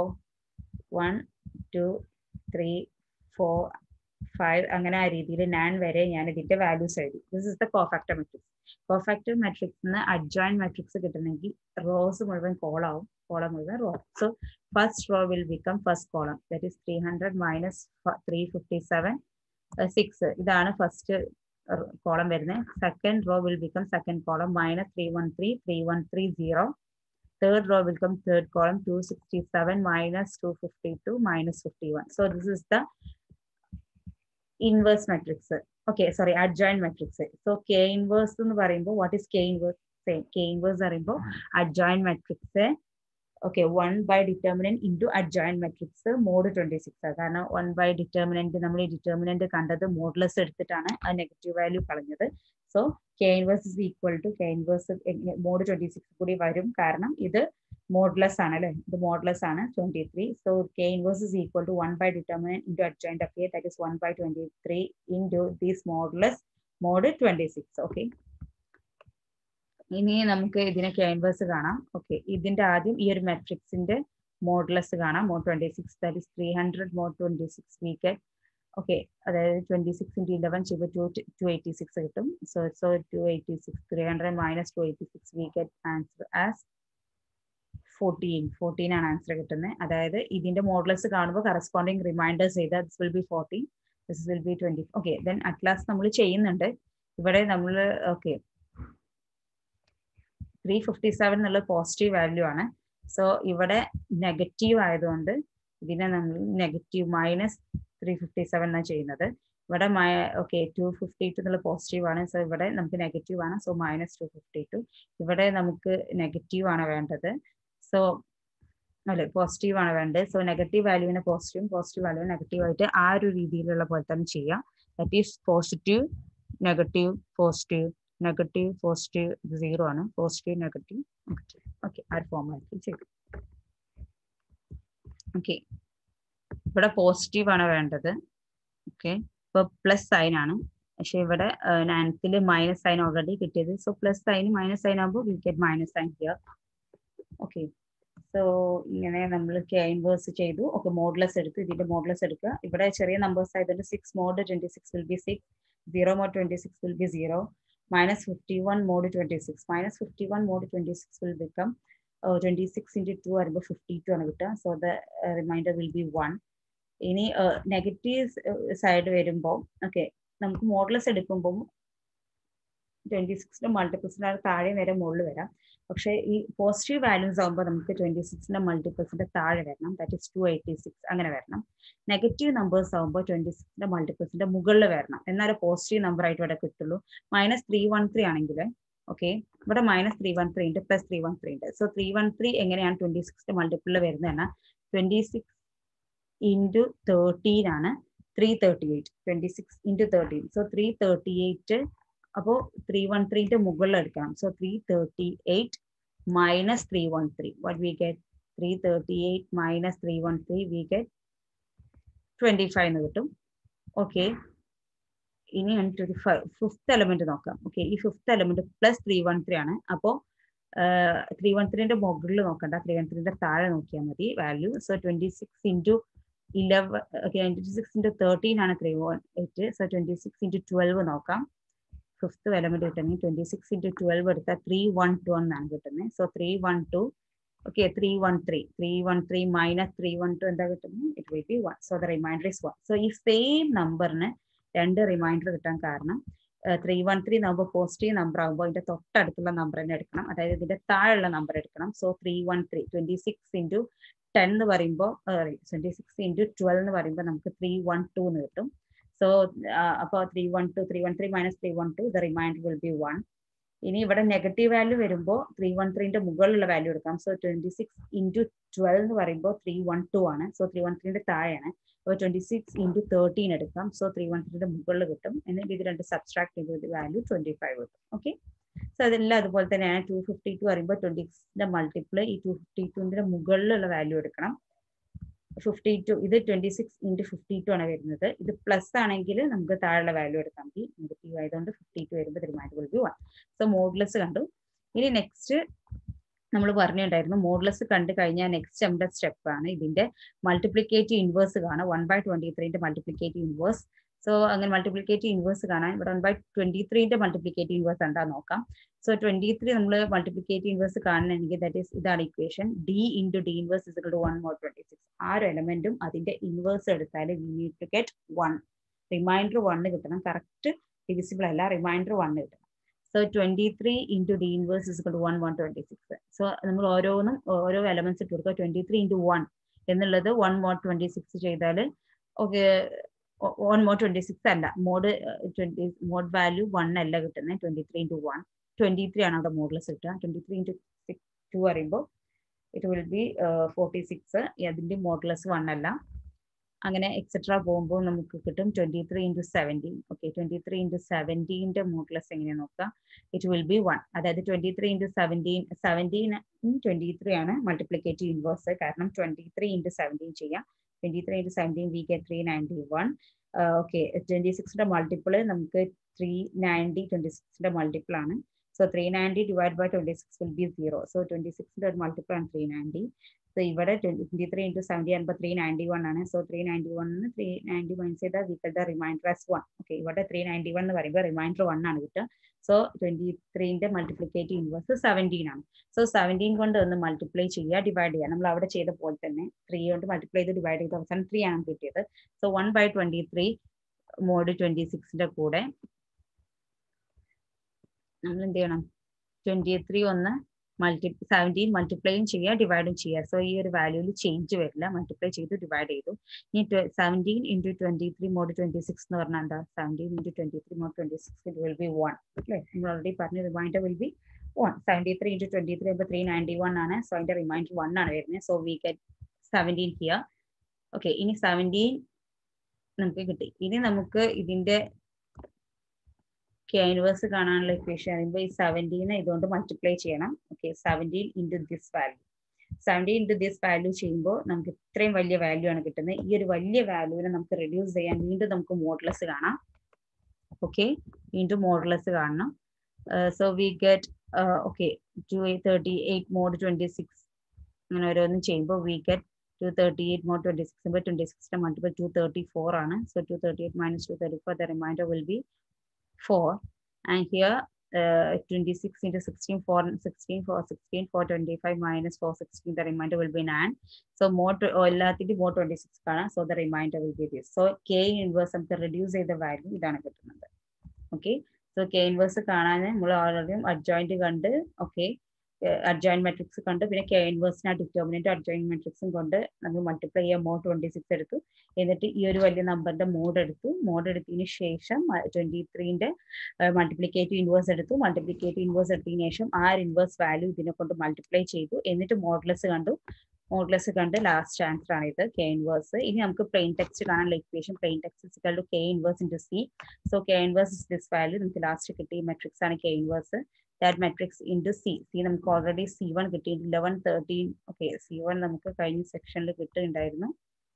one two three four five അങ്ങനെ ആ രീതിയിൽ ഞാൻ വരെ ഞാൻ ഇതിന്റെ വാല്യൂസ് എഴുതി this is the cofactor matrix cofactor മെട്രിക്സിന് അഡ്ജോയിന്റ് മെട്രിക്സ് കിട്ടണമെങ്കിൽ റോസ് മുഴുവൻ കോളാവും കോളം മുഴുവൻ row so first row will become first column that is three hundred minus three fifty seven six ഇതാണ് ഫസ്റ്റ് കോളം വരുന്നത് second row will become second column minus three one three three one three zero third row will come third column 267 minus 252 minus 51 so this is the inverse matrix okay sorry adjoint matrix so k inverse എന്ന് പറയുമ്പോൾ what is k inverse k inverse പറയുമ്പോൾ adjoint matrix okay one by determinant into adjoint matrix mod twenty six കാരണം one by determinant നമ്മൾ ഈ determinant കണ്ടത് modulus എടുത്തിട്ടാണ് ആ negative value കളഞ്ഞത് so K inverse is equal to K inverse mod twenty six കൂടി വരും കാരണം ഇത് മോഡ്ലെസ് ആണ് അല്ലേ ഇത് മോഡ്ലെസ് ആണ് twenty three so K inverse is equal to one by determinant into adjoint of A that is one by twenty three into these modulus mod twenty six okay ഇനി നമുക്ക് ഇതിനെ ക്യാൻവേഴ്സ് കാണാം ഓക്കെ ഇതിന്റെ ആദ്യം ഈ ഒരു മെട്രിക്സിന്റെ മോഡ്ലെസ് കാണാം mod twenty six that is three hundred mod twenty six we get okay അതായത് ട്വന്റി സിക്സ് ഇൻറ്റു ഇലവൻ ചെയ്യുമ്പോൾ ടു ടു എയ്റ്റി സിക്സ് കിട്ടും so so two eighty six three hundred minus two eighty six we get answer as fourteen fourteen ആണ് answer കിട്ടുന്നത് അതായത് ഇതിന്റെ modulus കാണുമ്പോൾ corresponding remainders ചെയ്താൽ this will be fourteen this will be twenty okay then അറ്റ്ലാസ് നമ്മൾ ചെയ്യുന്നുണ്ട് ഇവിടെ നമ്മൾ ഓക്കെ ത്രീ ഫിഫ്റ്റി സെവൻ എന്നുള്ള പോസിറ്റീവ് വാല്യൂ ആണ് സോ ഇവിടെ നെഗറ്റീവ് ആയതുകൊണ്ട് ഇതിനെ നമ്മൾ negative minus three fifty seven എന്നാണ് ചെയ്യുന്നത് ഇവിടെ ഓക്കെ ടു ഫിഫ്റ്റി ടു എന്നുള്ള പോസിറ്റീവ് ആണ് സോ ഇവിടെ നമുക്ക് നെഗറ്റീവ് ആണ് so minus two fifty two ഇവിടെ നമുക്ക് നെഗറ്റീവ് ആണ് വേണ്ടത് സോ അല്ലെ പോസിറ്റീവ് ആണ് വേണ്ടത് സോ നെഗറ്റീവ് വാല്യൂവിനെ പോസിറ്റീവും പോസിറ്റീവ് വാല്യൂ നെഗറ്റീവ് ആയിട്ട് ആ ഒരു രീതിയിലുള്ള പോലെ തന്നെ ചെയ്യാം that is positive negative positive negative positive zero ആണ് പോസിറ്റീവ് നെഗറ്റീവ് നെഗറ്റീവ് ഓക്കെ ആ ഒരു ഫോമാറ്റിൽ ചെയ്തു ഓക്കെ ഇവിടെ പോസിറ്റീവ് ആണ് വേണ്ടത് ഓക്കെ ഇപ്പൊ പ്ലസ് സൈൻ ആണ് പക്ഷെ ഇവിടെ നയൻത്തിൽ മൈനസ് സൈൻ ഓൾറെഡി കിട്ടിയത് so plus sign minus sign ആകുമ്പോൾ we get minus sign here okay so ഇങ്ങനെ നമ്മൾ കെ ഇൻവേഴ്സ് ചെയ്തു ഓക്കെ മോഡ്ലെസ് എടുത്തു ഇതിന്റെ മോഡ്ലെസ് എടുക്കുക ഇവിടെ ചെറിയ നമ്പേഴ്സ് ആയതുകൊണ്ട് six mod twenty six will be six zero mod twenty six will be zero minus 51 mod 26 minus 51 mod 26 will become uh, 26 into 2 are 52 ആണ് കിട്ടുക so the reminder will be one ഇനി negative side വരുമ്പോൾ okay നമുക്ക് modulus എടുക്കുമ്പോൾ twenty സിക്സിന്റെ മൾട്ടിപ്പിൾസിന്റെ താഴെ വരെ മുകളിൽ വരാം പക്ഷേ ഈ പോസിറ്റീവ് വാല്യൂസ് ആകുമ്പോൾ നമുക്ക് ട്വന്റി സിക്സിന്റെ മൾട്ടിപ്പിൾസിന്റെ താഴെ വരണം that is two eighty six അങ്ങനെ വരണം നെഗറ്റീവ് നമ്പേഴ്സ് ആകുമ്പോൾ ട്വന്റി സിക്സിന്റെ മൾട്ടിപ്പിൾസിന്റെ മുകളിൽ വരണം എന്നാലേ പോസിറ്റീവ് നമ്പർ ആയിട്ട് ഇവിടെ കിട്ടുള്ളൂ മൈനസ് ത്രീ വൺ ത്രീ ആണെങ്കിൽ ഓക്കെ ഇവിടെ മൈനസ് ത്രീ വൺ ത്രീ ഉണ്ട് പ്ലസ് ത്രീ വൺ ത്രീ ഉണ്ട് സോ ത്രീ വൺ ത്രീ എങ്ങനെയാണ് ട്വന്റി സിക്സിന്റെ മൾട്ടിപ്പിളിൽ വരുന്നതെന്ന് ട്വന്റി സിക്സ് ഇൻറ്റു തേർട്ടീൻ ആണ് three thirty eight twenty six into thirteen so three thirty eight അപ്പോൾ ത്രീ വൺ ത്രീന്റെ മുകളിൽ എടുക്കണം so three thirty eight minus three one three what we get three thirty eight minus three one three we get twenty five എന്ന് കിട്ടും okay ഇനി twenty five fifth element നോക്കാം okay ഈ fifth element plus three one three ആണ് അപ്പോൾ three one ത്രീന്റെ മുകളിൽ നോക്കണ്ട ത്രീ വൺ ത്രീന്റെ താഴെ നോക്കിയാൽ മതി value so twenty six into eleven okay twenty six into thirteen ആണ് three one eight so twenty six into twelve നോക്കാം ഫിഫ്ത്ത് എലമെന്റ് കിട്ടുന്നത് ട്വന്റി സിക്സ് ഇൻറ്റു ട്വൽവ് എടുത്താൽ ത്രീ വൺ ടു എന്നാണ് കിട്ടുന്നത് so three one two okay three one three three one three minus three one two എന്താ കിട്ടുന്നത് it will be one so the reminder is one so ഈ same നമ്പറിന് രണ്ട് reminder കിട്ടാൻ കാരണം three one three number positive number ആകുമ്പോൾ അതിന്റെ തൊട്ടടുത്തുള്ള നമ്പർ തന്നെ എടുക്കണം അതായത് ഇതിന്റെ താഴെയുള്ള നമ്പർ എടുക്കണം so three one three twenty six into ten എന്ന് പറയുമ്പോൾ ട്വന്റി സിക്സ് ഇൻറ്റു ട്വൽവ് എന്ന് പറയുമ്പോൾ നമുക്ക് ത്രീ വൺ ടു എന്ന് കിട്ടും സോ അപ്പോൾ three one two three one three minus three one two the reminder will be one ഇനി ഇവിടെ നെഗറ്റീവ് വാല്യൂ വരുമ്പോൾ ത്രീ വൺ ത്രീന്റെ മുകളിലുള്ള വാല്യൂ എടുക്കാം so twenty six into twelve എന്ന് പറയുമ്പോൾ ത്രീ വൺ ടു ആണ് സോ ത്രീ വൺ ത്രീന്റെ താഴെയാണ് അപ്പോൾ ട്വന്റി സിക്സ് ഇൻറ്റു തേർട്ടീൻ എടുക്കാം സോ ത്രീ വൺ ത്രീന്റെ മുകളിൽ കിട്ടും എന്നിട്ട് ഇത് രണ്ട് സബ്സ്ട്രാക്ട് ചെയ്ത് വാല്യൂ ട്വന്റി ഫൈവ് കിട്ടും ഓക്കെ സോ അതെല്ലാം അതുപോലെ തന്നെയാണ് ടു ഫിഫ്റ്റി ടു പറയുമ്പോൾ ട്വന്റി സിക്സിന്റെ മൾട്ടിപ്പിൾ ഈ ടു ഫിഫ്റ്റി ടുവിന്റെ മുകളിലുള്ള വാല്യൂ എടുക്കണം ഫിഫ്റ്റി ടു ഇത് twenty six into fifty two ആണ് വരുന്നത് ഇത് പ്ലസ് ആണെങ്കിൽ നമുക്ക് താഴെയുള്ള വാല്യൂ എടുത്താൽ മതി നെഗറ്റീവ് ആയതുകൊണ്ട് ഫിഫ്റ്റി ടു വരുമ്പോൾ remainder will be one so modulus കണ്ടു ഇനി നെക്സ്റ്റ് നമ്മൾ പറഞ്ഞിട്ടുണ്ടായിരുന്നു മോഡ്ലെസ് കണ്ടു കഴിഞ്ഞാൽ നെക്സ്റ്റ് നമ്മുടെ സ്റ്റെപ്പ് ആണ് ഇതിന്റെ മൾട്ടിപ്ലിക്കേറ്റീവ് ഇൻവേഴ്സ് കാണാം വൺ ബൈ ട്വന്റി ത്രീന്റെ മൾട്ടിപ്ലിക്കേറ്റീവ് ഇൻവേഴ്സ് സോ അങ്ങനെ മൾട്ടിപ്ലിക്കേറ്റീവ് ഇൻവേഴ്സ് കാണാൻ ഇവിടെ വൺ ബൈ ട്വന്റി ത്രീന്റെ മൾട്ടിപ്ലിക്കേറ്റീവ് ഇൻവേഴ്സ് എന്താ നോക്കാം സോ ട്വന്റി ത്രീ നമ്മൾ മൾട്ടിപ്ലിക്കേറ്റീവ് ഇൻവേഴ്സ് കാണണമെങ്കിൽ ദാറ്റ് ഈസ് ഇതാണ് equation D into D inverse is to one more twenty six ആ ഒരു എലമെന്റും അതിന്റെ ഇൻവേഴ്സ് എടുത്താൽ we need to get one remainder one കിട്ടണം കറക്റ്റ് ഡിവിസിബിൾ അല്ല റിമൈൻഡർ വണ്ണ് കിട്ടണം so twenty three into D inverse is to one one twenty six so നമ്മൾ ഓരോന്നും ഓരോ എലമെന്റ്സ് ഇട്ട് കൊടുക്കുക ട്വന്റി ത്രീ ഇൻറ്റു വൺ എന്നുള്ളത് വൺ മോർ ട്വന്റി സിക്സ് ചെയ്താൽ okay one more twenty six അല്ല mod twenty mod value one അല്ല കിട്ടുന്നത് twenty three into one twenty three ആണ് അവിടെ മോഡൽസ് കിട്ടുക twenty three into six two പറയുമ്പോൾ it will be forty six അതിന്റെ modulus one അല്ല അങ്ങനെ എക്സെട്ര പോകുമ്പോൾ നമുക്ക് കിട്ടും twenty three into seventeen okay twenty three into സെവൻറ്റീൻ്റെ മോഡലസ് എങ്ങനെയാണ് നോക്കുക ഇറ്റ് വിൽ ബി വൺ അതായത് twenty three into seventeen seventeen twenty three ആണ് മൾട്ടിപ്ലിക്കേറ്റീവ് ഇൻവേഴ്സ് കാരണം ട്വന്റി ത്രീ ഇൻറ്റു സെവൻറ്റീൻ ചെയ്യാം twenty three into seventeen we get three ninety one okay twenty സിക്സിന്റെ multiple നമുക്ക് three ninety twenty സിക്സിന്റെ multiple ആണ് so three ninety divide by twenty six will be zero so twenty സിക്സിന്റെ ഒരു multiple ആണ് three ninety so ഇവിടെ twenty three into seventy ആകുമ്പോൾ three ninety one ആണ് സോ ത്രീ നയൻറ്റി വണ്ണിന് ത്രീ നയൻറ്റി മൈനസ് ചെയ്താൽ we get the remainder as one okay ഇവിടെ three ninety one എന്ന് പറയുമ്പോൾ റിമൈൻഡർ വൺ ആണ് കിട്ടുക സോ ട്വന്റി ത്രീന്റെ മൾട്ടിപ്ലിക്കേറ്റീവ് ഇൻവേഴ്സ് സെവൻറ്റീൻ ആണ് സോ സെവൻറ്റീൻ കൊണ്ട് ഒന്ന് മൾട്ടിപ്ലൈ ചെയ്യുക ഡിവൈഡ് ചെയ്യുക നമ്മൾ അവിടെ ചെയ്ത പോലെ തന്നെ ത്രീ കൊണ്ട് മൾട്ടിപ്ലൈ ചെയ്ത് ഡിവൈഡ് ചെയ്ത് അവസാനം ത്രീ ആണ് കിട്ടിയത് so one by twenty three mod twenty സിക്സിന്റെ കൂടെ നമ്മൾ എന്ത് ചെയ്യണം ട്വന്റി ത്രീ ഒന്ന് മൾട്ടി സെവൻറ്റീൻ മൾട്ടിപ്ലൈയും ചെയ്യുക ഡിവൈഡും ചെയ്യുക സോ ഈ ഒരു വാല്യൂവിൽ ചേഞ്ച് വരില്ല മൾട്ടിപ്ലൈ ചെയ്ത് ഡിവൈഡ് ചെയ്തു ഇനി seventeen into twenty three mod twenty six എന്ന് പറഞ്ഞാൽ എന്താ seventeen into twenty three mod twenty six it will be one അല്ലേ നമ്മൾ ഓൾറെഡി പറഞ്ഞ reminder will be one seventy three into twenty three അപ്പോൾ ത്രീ നയൻറ്റി വൺ ആണ് so അതിന്റെ reminder one ആണ് വരുന്നത് so we get seventeen here okay ഇനി seventeen നമുക്ക് കിട്ടി ഇനി നമുക്ക് ഇതിന്റെ കെ ഇൻവേഴ്സ് കാണാനുള്ള ഇക്വേഷൻ പറയുമ്പോൾ ഈ സെവൻറ്റീനെ ഇതുകൊണ്ട് മൾട്ടിപ്ലൈ ചെയ്യണം okay seventeen into this value seventeen into this value ചെയ്യുമ്പോൾ നമുക്ക് ഇത്രയും വലിയ വാല്യൂ ആണ് കിട്ടുന്നത് ഈ ഒരു വലിയ വാല്യൂവിനെ നമുക്ക് റെഡ്യൂസ് ചെയ്യാൻ വീണ്ടും നമുക്ക് മോഡ്ലെസ് കാണാം ഓക്കെ ഇൻറ്റു മോഡുലസ് കാണണം so we get okay two thirty eight mod twenty six അങ്ങനെ ഓരോന്നും ചെയ്യുമ്പോൾ we get two thirty eight mod twenty six ഇപ്പോൾ ട്വൻറ്റി സിക്സിൻ്റെ മൾട്ടിപ്പിൾ ടു തേർട്ടി ഫോർ ആണ് so two thirty eight minus two thirty four the reminder will be four and here uh, 26 into 16 for 16 for 16 for 25 minus 416 the remainder will be 9 so more to എല്ലാത്തിൻ്റെ more 26 കാണാം so the remainder will be this so k inverse നമുക്ക് reduce ചെയ്ത value ഇതാണ് കിട്ടുന്നത് okay so k inverse കാണാൻ നമ്മൾ already adjoint കണ്ട് okay adjoint matrix കണ്ട് പിന്നെ കെ ഇൻവേഴ്സിനെ ഡിറ്റർമിനന്റ് അഡ്ജോയിന്റ് മെട്രിക്സും കൊണ്ട് നമ്മൾ മൾട്ടിപ്ലൈ ചെയ്യാൻ മോഡ് ട്വന്റി സിക്സ് എടുത്തു എന്നിട്ട് ഈ ഒരു വലിയ നമ്പറിന്റെ മോഡ് എടുത്തു മോഡ് എടുത്തതിന് ശേഷം ട്വന്റി ത്രീന്റെ മൾട്ടിപ്ലിക്കേറ്റീവ് ഇൻവേഴ്സ് എടുത്തു മൾട്ടിപ്ലിക്കേറ്റീവ് ഇൻവേഴ്സ് എടുത്തതിന് ശേഷം ആ ഇൻവേഴ്സ് വാല്യൂ ഇതിനെ കൊണ്ട് മൾട്ടിപ്ലൈ ചെയ്തു എന്നിട്ട് മോഡ്ലെസ് കണ്ടു മോഡ്ലെസ് കണ്ട് ലാസ്റ്റ് ആൻസർ ആണ് ഇത് കെ ഇൻവേഴ്സ് ഇനി നമുക്ക് പ്ലെയിൻ ടെക്സ്റ്റ് കാണാനുള്ള equation plain text is equal to K inverse into C so K inverse is this value നമുക്ക് ലാസ്റ്റ് കിട്ടിയ മെട്രിക്സ് ആണ് K inverse that matrix into C C നമുക്ക് ഓൾറെഡി സി വൺ കിട്ടി eleven thirteen okay C one നമുക്ക് കഴിഞ്ഞ സെക്ഷനിൽ കിട്ടുന്നുണ്ടായിരുന്നു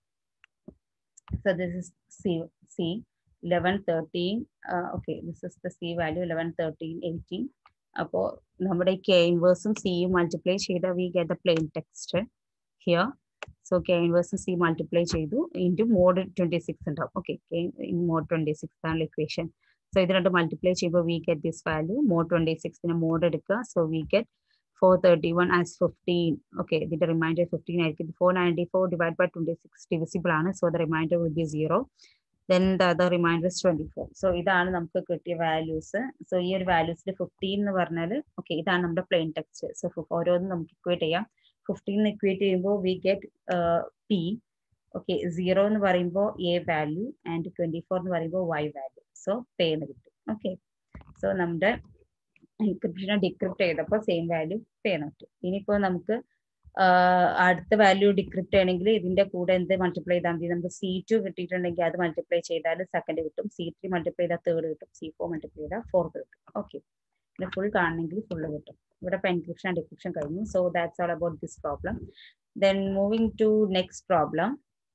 so this is C C eleven thirteen okay this is the C value eleven thirteen eighteen അപ്പോൾ നമ്മുടെ ഈ K ഇൻവേഴ്സും സിയും മൾട്ടിപ്ലൈ ചെയ്ത we get the plain text here so K ഇൻവേഴ്സും സി മൾട്ടിപ്ലൈ ചെയ്തു ഇൻറ്റു മോഡ് ട്വൻറ്റി സിക്സ് ഉണ്ടാവും okay K in mod twenty six ആണ് ഇക്വേഷൻ സോ ഇത് രണ്ട് മൾട്ടിപ്ലൈ ചെയ്യുമ്പോൾ we get this value mod twenty സിക്സിന് മോഡ് എടുക്കുക so we get four thirty one as fifteen okay ഇതിന്റെ reminder fifteen ആയിരിക്കും four ninety four divide by twenty six divisible ആണ് so the reminder will be zero then the other reminder twenty four so ഇതാണ് നമുക്ക് കിട്ടിയ values so ഈ ഒരു വാല്യൂസിൽ fifteen എന്ന് പറഞ്ഞാൽ ഓക്കെ ഇതാണ് നമ്മുടെ പ്ലെയിൻ ടെക്സ്റ്റ് സോ ഓരോന്നും നമുക്ക് ഇക്വേറ്റ് ചെയ്യാം ഫിഫ്റ്റീൻ ഇക്വേറ്റ് ചെയ്യുമ്പോൾ we get P okay zero എന്ന് പറയുമ്പോൾ A value and twenty four എന്ന് പറയുമ്പോൾ വൈ വാല്യൂ സോ പേ എന്ന് കിട്ടും ഓക്കെ സോ നമ്മുടെ എൻക്രിപ്ഷനെ ഡിക്രിപ്റ്റ് ചെയ്തപ്പോൾ സെയിം വാല്യൂ പേ എന്ന് കിട്ടും ഇനിയിപ്പോൾ നമുക്ക് അടുത്ത വാല്യൂ ഡിക്രിപ്റ്റ് ചെയ്യണമെങ്കിൽ ഇതിന്റെ കൂടെ എന്ത് മൾട്ടിപ്ലൈ ചെയ്താൽ മതി നമുക്ക് സി ടു കിട്ടിയിട്ടുണ്ടെങ്കിൽ അത് മൾട്ടിപ്ലൈ ചെയ്താൽ സെക്കൻഡ് കിട്ടും സി ത്രീ മൾട്ടിപ്ലൈ ചെയ്താൽ തേർഡ് കിട്ടും സി ഫോർ മൾട്ടിപ്ലൈ ചെയ്താൽ ഫോർത്ത് കിട്ടും ഓക്കെ പിന്നെ ഫുൾ കാണണമെങ്കിൽ ഫുള്ള് കിട്ടും ഇവിടെ ഇപ്പൊ എൻക്രിപ്ഷൻ ഡിക്രിപ്ഷൻ കഴിഞ്ഞു so that's all about this problem then moving to next problem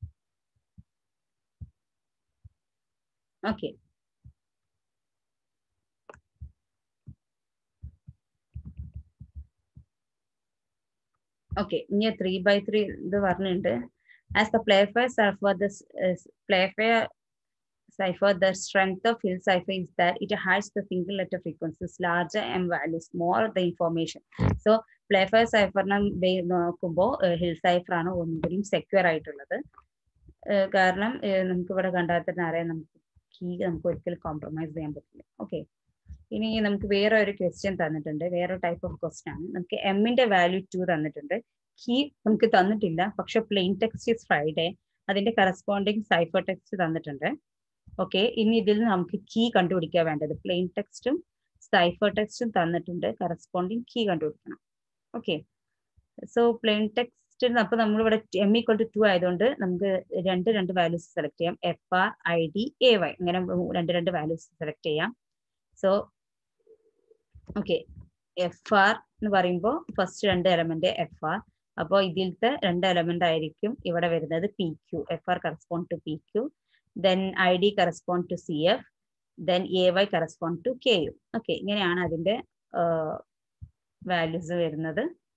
okay okay ഇനി ത്രീ ബൈ ത്രീ ഇത് പറഞ്ഞിട്ടുണ്ട് as the Playfair cipher the Playfair cipher, the strength of Hill cipher is that it hides the single letter frequencies, larger M values, more the information. So, Playfair സൈഫറിനെ നോക്കുമ്പോൾ Hill cipher ആണ് ഒന്നുകൂടിയും secure ആയിട്ടുള്ളത് കാരണം നമുക്ക് ഇവിടെ കണ്ടാൽ തന്നെ അറിയാം നമുക്ക് കീ നമുക്ക് ഒരിക്കലും കോംപ്രമൈസ് ചെയ്യാൻ പറ്റില്ല ഓക്കെ ഇനി നമുക്ക് വേറെ ഒരു ക്വസ്റ്റ്യൻ തന്നിട്ടുണ്ട് വേറെ ടൈപ്പ് ഓഫ് ക്വസ്റ്റ്യൻ ആണ് നമുക്ക് എമ്മിന്റെ വാല്യൂ ടു തന്നിട്ടുണ്ട് കീ നമുക്ക് തന്നിട്ടില്ല പക്ഷെ പ്ലെയിൻ ടെക്സ്റ്റ് ഇസ് ഫ്രൈഡേ അതിന്റെ കറസ്പോണ്ടിങ് സൈഫർ ടെക്സ്റ്റ് തന്നിട്ടുണ്ട് ഓക്കെ ഇനി ഇതിൽ നമുക്ക് കീ കണ്ടുപിടിക്കാൻ വേണ്ടത് പ്ലെയിൻ ടെക്സ്റ്റും സൈഫർ ടെക്സ്റ്റും തന്നിട്ടുണ്ട് കറസ്പോണ്ടിങ് കീ കണ്ടുപിടിക്കണം ഓക്കെ സോ പ്ലെയിൻ ടെക്സ്റ്റ് അപ്പൊ നമ്മളിവിടെ എം ഈക്വൽ ടു ടു ആയതുകൊണ്ട് നമുക്ക് രണ്ട് രണ്ട് വാല്യൂസ് സെലക്ട് ചെയ്യാം F R I D A Y ഇങ്ങനെ രണ്ട് രണ്ട് വാല്യൂസ് സെലക്ട് ചെയ്യാം സോ ഓക്കെ എഫ് ആർ എന്ന് പറയുമ്പോൾ ഫസ്റ്റ് രണ്ട് എലമെന്റ് എഫ് ആർ അപ്പോൾ ഇതിലത്തെ രണ്ട് എലമെന്റ് ആയിരിക്കും ഇവിടെ വരുന്നത് P Q F R correspond to P Q then id correspond to cf then ay correspond to ku okay ഇങ്ങനെയാണ് അതിന്റെ വാല്യൂസ് വരുന്നത്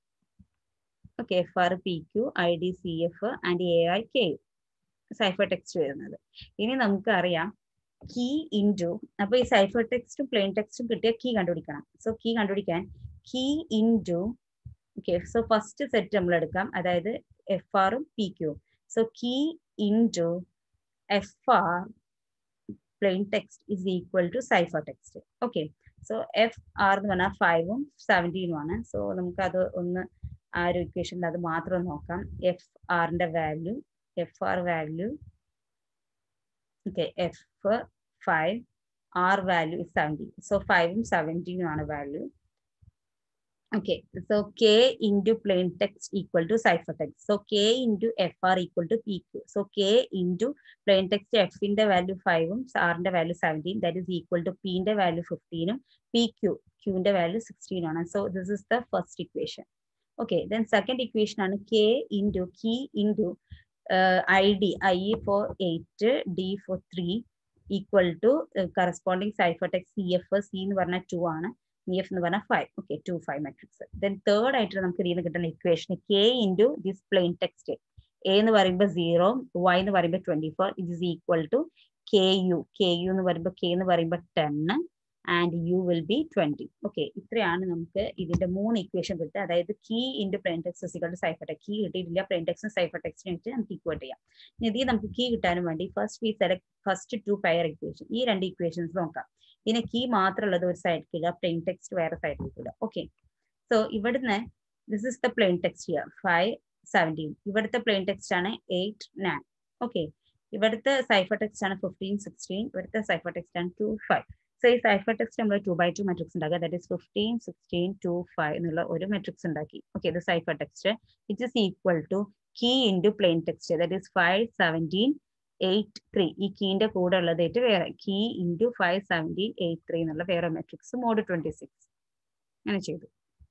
okay F R P Q I D C F and A I K U cipher text വരുന്നത് ഇനി നമുക്ക് അറിയാം key into അപ്പൊ ഈ cipher ടെക്സ്റ്റും പ്ലെയിൻ ടെക്സ്റ്റും കിട്ടിയ കീ കണ്ടുപിടിക്കണം സോ കീ കണ്ടുപിടിക്കാൻ key into okay so first set നമ്മൾ എടുക്കാം അതായത് എഫ് ആറും P Q so key into FR plain text is equal to cipher text. Okay. So FR എന്ന് പറഞ്ഞാൽ ഫൈവും സെവൻറ്റീനും ആണ് സോ നമുക്ക് അത് ഒന്ന് ആ ഒരു ഇക്വേഷനിൽ അത് മാത്രം നോക്കാം എഫ് ആറിന്റെ value F R value okay F five R value seventeen so ഫൈവും സെവൻറ്റീനും ആണ് value Okay, so K into plain text equal to ciphertext. So K into FR equal to PQ. So K into plain text F in the value 5, R in the value 17, that is equal to P in the value 15, PQ, Q in the value 16 on. So this is the first equation. Okay, then second equation on K into key into uh, ID, I for 8, D for 3, equal to corresponding cipher text C F C എന്ന് പറഞ്ഞാൽ two ആണ് E F എന്ന് പറഞ്ഞാൽ five okay two five matrix then third ആയിട്ട് നമുക്ക് ഇതിൽ നിന്ന് കിട്ടുന്ന equation K into this plain text A എന്ന് പറയുമ്പോൾ സീറോ വൈ എന്ന് പറയുമ്പോൾ twenty four it is equal to K U K U എന്ന് പറയുമ്പോൾ കെ എന്ന് പറയുമ്പോൾ ടെന്ന് and U will be twenty okay ഇത്രയാണ് നമുക്ക് ഇതിന്റെ മൂന്ന് ഇക്വേഷൻ കിട്ടുക അതായത് key into plain text is equal cipher text key കിട്ടിയിട്ടില്ല പ്ലെയിൻ ടെക്സും സൈഫർ ടെക്സിനും വെച്ച് നമുക്ക് ഇക്വേറ്റ് ചെയ്യാം ഇനി ഇതിൽ നമുക്ക് കീ കിട്ടാനും വേണ്ടി first we select first two pair equation ഈ രണ്ട് ഇക്വേഷൻസ് നോക്കാം ഇതിന് കീ മാത്രമുള്ളത് ഒരു സൈഡിൽ ഇടുക പ്ലെയിൻ ടെക്സ്റ്റ് വേറെ സൈഡിലേക്ക് ഇടുക ഓക്കെ സോ ഇവിടുന്ന് this is the plain text here five seventeen ഇവിടുത്തെ പ്ലെയിൻ ടെക്സ്റ്റ് ആണ് എയ്റ്റ് നയൻ ഓക്കെ ഇവിടുത്തെ സൈഫർ ടെക്സ്റ്റ് ആണ് ഫിഫ്റ്റീൻ സിക്സ്റ്റീൻ ഇവിടുത്തെ സൈഫർ ടെക്സ്റ്റ് ആണ് ടു ഫൈവ് സോ ഈ സൈഫർ ടെക്സ്റ്റ് നമ്മൾ ടു ബൈ ടു മെട്രിക്സ് ഉണ്ടാക്കുക that is fifteen sixteen two five എന്നുള്ള ഒരു മെട്രിക്സ് ഉണ്ടാക്കി ഓക്കെ ഇത് cipher text it is equal to key into plain text that is five seventeen eight three ഈ കീന്റെ കൂടെ ഉള്ളതായിട്ട് വേറെ key into five seventeen eight three എന്നുള്ള വേറെ മെട്രിക്സ് മോഡ് ട്വന്റി സിക്സ് അങ്ങനെ ചെയ്തു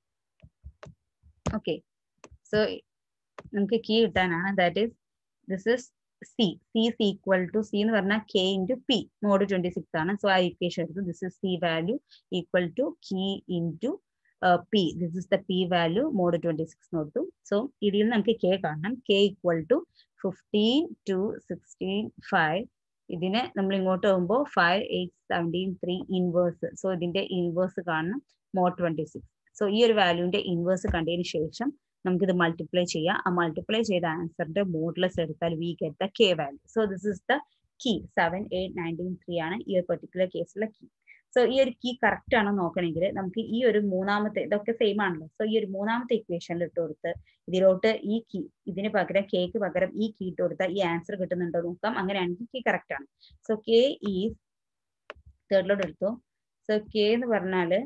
ഓക്കെ സോ നമുക്ക് കീ കിട്ടാനാണ് that is this is C C is equal to C എന്ന് പറഞ്ഞാൽ K into P mod twenty six ആണ് സോ ആ ഇക്വേഷൻ എടുത്തു this is C value equal to key into P this is the P value mod twenty six കൊടുത്തു so ഇതിൽ നിന്ന് നമുക്ക് K കാണണം K equal to fifteen two sixteen five ഇതിന് നമ്മൾ ഇങ്ങോട്ട് പോകുമ്പോൾ five eight seventeen three inverse so ഇതിന്റെ ഇൻവേഴ്സ് കാണണം മോഡ് ട്വന്റി സിക്സ് സോ ഈ ഒരു വാല്യൂവിന്റെ ഇൻവേഴ്സ് കണ്ടതിന് ശേഷം നമുക്കിത് മൾട്ടിപ്ലൈ ചെയ്യാം ആ മൾട്ടിപ്ലൈ ചെയ്ത ആൻസറിന്റെ മോഡ്ലെസ് എടുത്താൽ we get the K value so this is the key seven eight nineteen three ആണ് ഈ ഒരു പെർട്ടിക്കുലർ കേസിലെ കീ സോ ഈ ഒരു കീ കറക്റ്റ് ആണോ നോക്കണമെങ്കിൽ നമുക്ക് ഈ ഒരു മൂന്നാമത്തെ ഇതൊക്കെ സെയിം ആണല്ലോ സോ ഈ ഒരു മൂന്നാമത്തെ ഇക്വേഷനിൽ ഇട്ട് കൊടുത്ത് ഇതിലോട്ട് ഈ കീ ഇതിന് പകരം കേക്ക് പകരം ഈ കീ ഇട്ട് കൊടുത്താൽ ഈ ആൻസർ കിട്ടുന്നുണ്ടോ നോക്കാം അങ്ങനെയാണെങ്കിൽ കീ കറക്റ്റ് ആണ് സോ കെ ഈസ് തേർഡിലോട്ട് എടുത്തു സോ കെ എന്ന് പറഞ്ഞാല്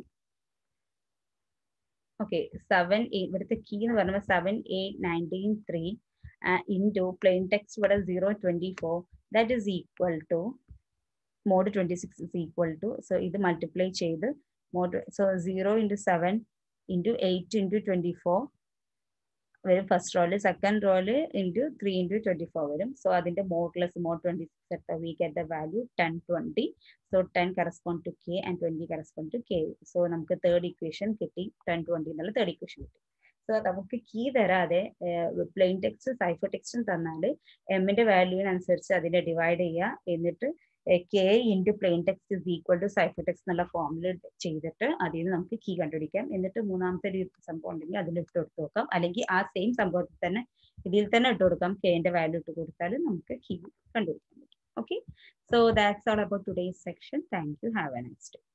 ഓക്കെ സെവൻ ഇവിടുത്തെ കീ എന്ന് പറയുമ്പോൾ seven eight nineteen three into plain text ഇവിടെ zero twenty four that is equal to mod twenty six is equal to so ഇത് മൾട്ടിപ്ലൈ ചെയ്ത് mod so zero into seven into eight into twenty four വരും first റോയില് second റോയില് into three into twenty four വരും so അതിന്റെ modulus mod twenty six എടുത്ത we get the value ten twenty so ten correspond to K and twenty correspond to K so നമുക്ക് third equation കിട്ടി ten twenty എന്നുള്ള third equation കിട്ടി so നമുക്ക് key തരാതെ plain text cipher ടെക്സ്റ്റും തന്നാൽ എമ്മിന്റെ വാല്യൂവിനനുസരിച്ച് അതിനെ ഡിവൈഡ് ചെയ്യുക എന്നിട്ട് K into plain text is equal to cipher text എന്നുള്ള ഫോമിൽ ചെയ്തിട്ട് അതിൽ നിന്ന് നമുക്ക് കീ കണ്ടുപിടിക്കാം എന്നിട്ട് മൂന്നാമത്തെ ഒരു സംഭവം ഉണ്ടെങ്കിൽ അതിൽ ഇട്ട് കൊടുത്ത് നോക്കാം അല്ലെങ്കിൽ ആ സെയിം സംഭവത്തിൽ തന്നെ ഇതിൽ തന്നെ ഇട്ട് കൊടുക്കാം കെന്റെ വാല്യൂ ഇട്ട് കൊടുത്താൽ നമുക്ക് കീ കണ്ടുപിടിക്കാൻ പറ്റും okay so that's all about today's section thank you have a next